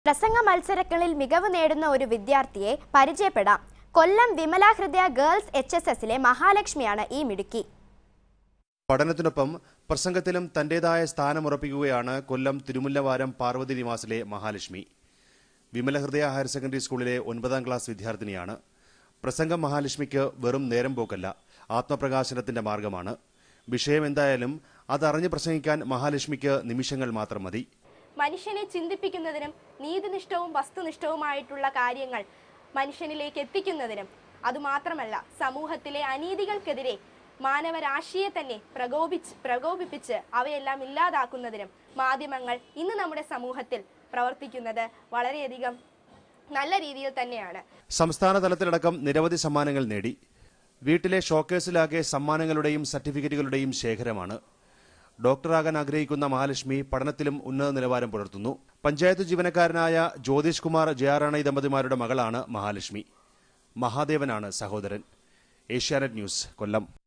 പ്രസംഗ മത്സരങ്ങളിൽ മികവ് നേടുന്ന ഒരു വിദ്യാർത്ഥിയെ പരിചയപ്പെടാം കൊല്ലം വിമല ഹൃദയ ഗേൾസ് എച്ച് എസ് എസിലെ മഹാലക്ഷ്മിയാണ് ഈ മിടുക്കി പഠനത്തിനൊപ്പം പ്രസംഗത്തിലും തന്റേതായ സ്ഥാനമുറപ്പിക്കുകയാണ് കൊല്ലം തിരുമുല്ലവാരം പാർവതി നിവാസിലെ മഹാലക്ഷ്മി വിമല ഹൃദയ ഹയർ സെക്കൻഡറി സ്കൂളിലെ ഒൻപതാം ക്ലാസ് വിദ്യാർത്ഥിനിയാണ് പ്രസംഗം മഹാലക്ഷ്മിക്ക് വെറും നേരം പോക്കല്ല ആത്മപ്രകാശനത്തിന്റെ മാർഗമാണ് വിഷയം എന്തായാലും അതറിഞ്ഞ് പ്രസംഗിക്കാൻ മഹാലക്ഷ്മിക്ക് നിമിഷങ്ങൾ മാത്രം മതി മനുഷ്യനെ ചിന്തിപ്പിക്കുന്നതിനും നീതിനിഷ്ഠവും വസ്തുനിഷ്ഠവുമായിട്ടുള്ള കാര്യങ്ങൾ മനുഷ്യനിലേക്ക് എത്തിക്കുന്നതിനും അതുമാത്രമല്ല സമൂഹത്തിലെ അനീതികൾക്കെതിരെ മാനവരാശിയെ തന്നെ പ്രകോപിച്ച് പ്രകോപിപ്പിച്ച് അവയെല്ലാം ഇല്ലാതാക്കുന്നതിനും മാധ്യമങ്ങൾ ഇന്ന് നമ്മുടെ സമൂഹത്തിൽ പ്രവർത്തിക്കുന്നത് വളരെയധികം നല്ല രീതിയിൽ തന്നെയാണ് സംസ്ഥാന തലത്തിലടക്കം നിരവധി സമ്മാനങ്ങൾ നേടി വീട്ടിലെ ഷോക്കേഴ്സിലാകെ സമ്മാനങ്ങളുടെയും സർട്ടിഫിക്കറ്റുകളുടെയും ശേഖരമാണ് ഡോക്ടറാകാൻ ആഗ്രഹിക്കുന്ന മഹാലക്ഷ്മി പഠനത്തിലും ഉന്നത നിലവാരം പുലർത്തുന്നു പഞ്ചായത്ത് ജീവനക്കാരനായ ജ്യോതിഷ് കുമാർ ജയാറാണി ദമ്പതിമാരുടെ മകളാണ് മഹാലക്ഷ്മി മഹാദേവനാണ് സഹോദരൻ ഏഷ്യാനെറ്റ് ന്യൂസ് കൊല്ലം